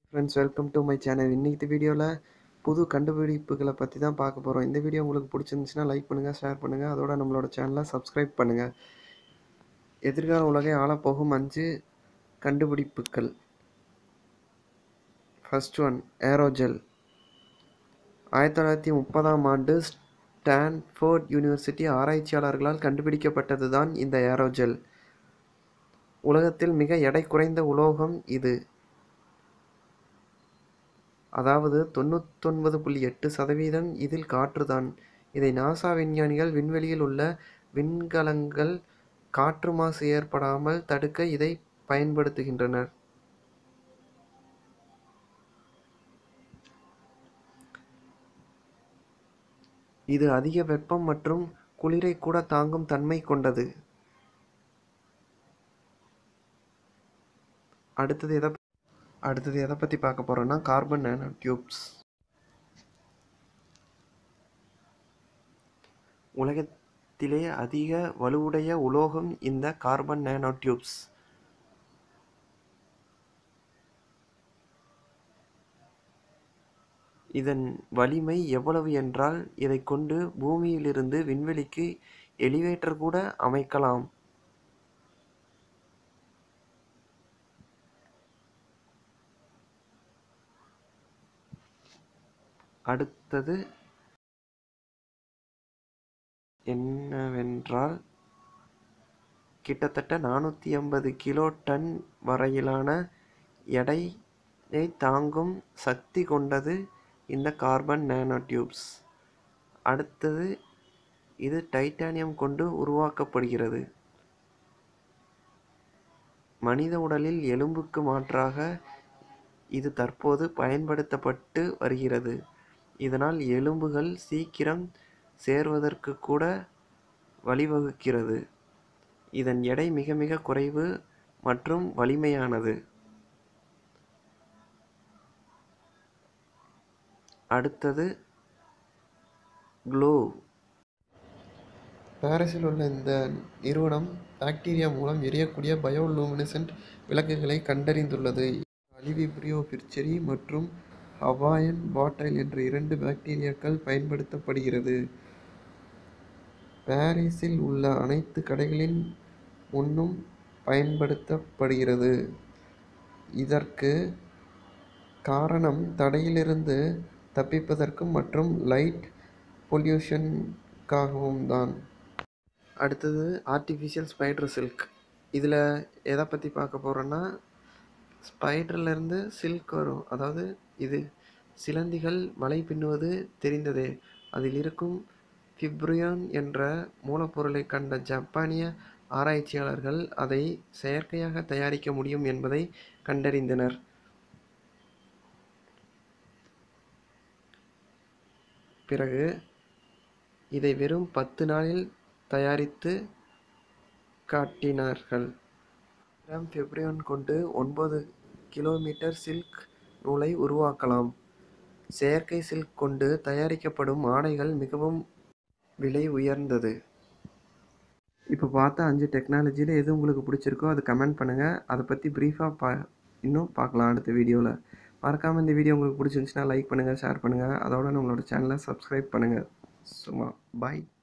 friends welcome to my channel இன்றைக்கி வீடியோவில் புது கண்டுபிடிப்புகளை பற்றி தான் பார்க்க போகிறோம் இந்த வீடியோ உங்களுக்கு பிடிச்சிருந்துச்சுன்னா லைக் பண்ணுங்கள் ஷேர் பண்ணுங்கள் அதோட நம்மளோட சேனலை சப்ஸ்கிரைப் பண்ணுங்கள் எதிர்கால உலகை ஆளப்போகும் அஞ்சு கண்டுபிடிப்புகள் ஃபர்ஸ்ட் ஒன் ஏரோஜெல் ஆயிரத்தி தொள்ளாயிரத்தி முப்பதாம் ஆண்டு ஸ்டான்ஃபோர்ட் யூனிவர்சிட்டி ஆராய்ச்சியாளர்களால் கண்டுபிடிக்கப்பட்டது தான் இந்த ஏரோஜெல் உலகத்தில் மிக எடை குறைந்த உலோகம் இது அதாவது தொண்ணூத்தொன்பது புள்ளி எட்டு சதவீதம் இதில் காற்றுதான் இதை நாசா விஞ்ஞானிகள் விண்வெளியில் உள்ள விண்கலங்கள் காற்று மாசு ஏற்படாமல் தடுக்க இதை பயன்படுத்துகின்றனர் இது அதிக வெப்பம் மற்றும் குளிரை கூட தாங்கும் தன்மை கொண்டது அடுத்தது எதை அடுத்தது எதை பற்றி பார்க்க போகிறோன்னா கார்பன் நானோ டியூப்ஸ் உலகத்திலே அதிக வலுவுடைய உலோகம் இந்த கார்பன் நானோ டியூப்ஸ் இதன் வலிமை எவ்வளவு என்றால் இதை கொண்டு பூமியிலிருந்து விண்வெளிக்கு எலிவேட்டர் கூட அமைக்கலாம் அடுத்தது என்னவென்றால் கிட்டத்தட்ட நானூற்றி ஐம்பது கிலோ டன் வரையிலான எடையை தாங்கும் சக்தி கொண்டது இந்த கார்பன் நானோ டியூப்ஸ் அடுத்தது இது டைட்டானியம் கொண்டு உருவாக்கப்படுகிறது மனித உடலில் எலும்புக்கு மாற்றாக இது தற்போது பயன்படுத்தப்பட்டு வருகிறது இதனால் எலும்புகள் சீக்கிரம் சேர்வதற்கு கூட வழிவகுக்கிறது இதன் எடை மிக மிக குறைவு மற்றும் வலிமையானது அடுத்தது க்ளோ பாரிஸில் உள்ள இந்த நிறுவனம் பாக்டீரியா மூலம் எரியக்கூடிய பயோலூமினசன்ட் விளக்குகளை கண்டறிந்துள்ளது அலிவிப்ரியோ பிர்ச்சரி மற்றும் ஹவாயன் பாட்டைல் என்ற இரண்டு பாக்டீரியாக்கள் பயன்படுத்தப்படுகிறது பாரிஸில் உள்ள அனைத்து கடைகளின் முன்னும் பயன்படுத்தப்படுகிறது இதற்கு காரணம் தடையிலிருந்து தப்பிப்பதற்கும் மற்றும் லைட் பொல்யூஷனுக்காகவும் தான் அடுத்தது ஆர்டிஃபிஷியல் ஸ்பைடர் சில்க் இதில் எதை பற்றி பார்க்க போகிறோன்னா ஸ்பைடர்லேருந்து சில்க் வரும் அதாவது இது சிலந்திகள் வலை பின்னுவது தெரிந்ததே அதில் இருக்கும் ஃபிப்ரியான் என்ற மூலப்பொருளை கண்ட ஜப்பானிய ஆராய்ச்சியாளர்கள் அதை செயற்கையாக தயாரிக்க முடியும் என்பதை கண்டறிந்தனர் பிறகு இதை வெறும் பத்து நாளில் தயாரித்து காட்டினார்கள் கிராம் ஃபெப்ரியான் கொண்டு ஒன்பது கிலோமீட்டர் சில்க் நூலை உருவாக்கலாம் செயற்கை சில்க் கொண்டு தயாரிக்கப்படும் ஆடைகள் மிகவும் விலை உயர்ந்தது இப்போ பார்த்த அஞ்சு டெக்னாலஜியில் எது உங்களுக்கு பிடிச்சிருக்கோ அது கமெண்ட் பண்ணுங்கள் அதை பற்றி ப்ரீஃபாக பா இன்னும் பார்க்கலாம் அடுத்த வீடியோவில் மறக்காமல் இந்த வீடியோ உங்களுக்கு பிடிச்சிருந்துச்சுன்னா லைக் பண்ணுங்கள் ஷேர் பண்ணுங்கள் அதோட நம்மளோட சேனலை சப்ஸ்கிரைப் பண்ணுங்கள் சும்மா பாய்